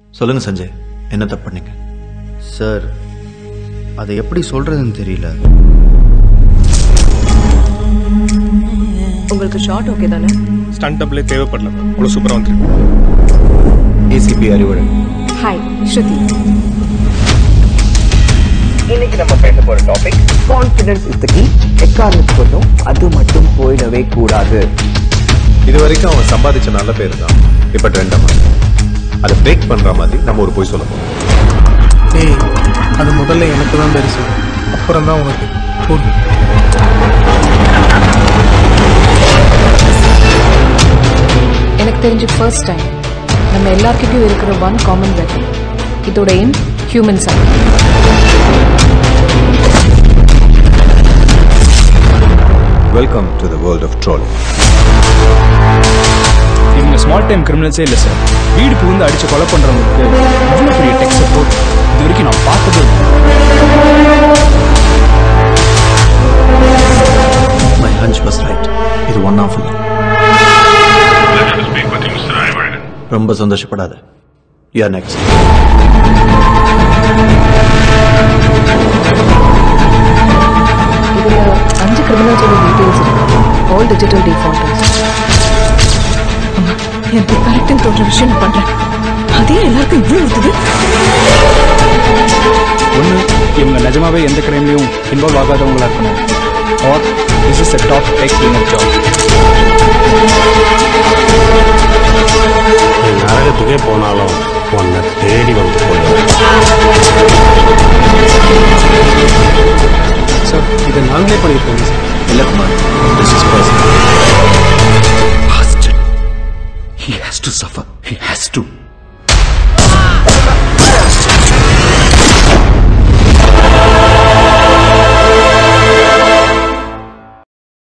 சொல்லுங்க சஞ்சய் என்ன தப்பு பண்ணீங்க சார் அதை எப்படி சொல்றதுன்னு தெரியல உங்களுக்கு ஷார்ட் ஓகே தானே ஸ்டண்ட் டபுளே தேவைப்படல அவ்வளோ சூப்பராக வந்துருக்கு ஏசிபி அறிவுடன் ஹாய் ஸ்ருதி இன்னைக்கு நம்ம பேச போற topic confidence is the key எக்காரணத்து கொண்டும் அது மட்டும் போயிடவே கூடாது இது வரைக்கும் அவன் சம்பாதிச்ச நல்ல பேர் தான் இப்ப ட்ரெண்டமா அதை பிரேக் பண்ற மாதிரி நம்ம ஒரு போய் சொல்ல போறோம் ஏய் அது முதல்ல எனக்கு தான் பெருசு அப்புறம் தான் உனக்கு போதும் எனக்கு தெரிஞ்ச ஃபர்ஸ்ட் டைம் நம்ம எல்லார்கிட்டயும் இருக்கிற ஒன் காமன் வெப்பன் இதோட aim human side welcome to the world of troll இவங்க ஸ்மால் டைம் கிரிமினல்ஸே இல்லை சார் வீடு புகுந்து அடிச்சு கொலை பண்றவங்களுக்கு இவ்வளோ பெரிய டெக் சப்போர்ட் இது வரைக்கும் நான் பார்த்ததே இல்லை மை ஹஞ்ச் வாஸ் ரைட் இது ஒன் ஆஃப் ரொம்ப சந்தோஷப்படாத யா நெக்ஸ்ட் இதுல அஞ்சு கிரிமினல்ஸோட டீடைல்ஸ் இருக்கு ஆல் டிஜிட்டல் டிஃபால்டர்ஸ் அம்மா எனக்கு கரெக்டுன்னு தோன்ற விஷயம் நான் பண்றேன் அதே எல்லாருக்கும் இவ்வளவு இருக்குது ஒன்று இவங்க நிஜமாவே எந்த கிரைம்லையும் இன்வால்வ் ஆகாதவங்களா இருக்கணும் are this is a top tech cleaner job நரகத்துக்கே போனாலும் உன்னை தேடி வந்து போயிடுவேன் சார் இதை நாங்களே பண்ணியிருக்கோம் சார் இல்ல Kumar this is personal He has to suffer. He has to.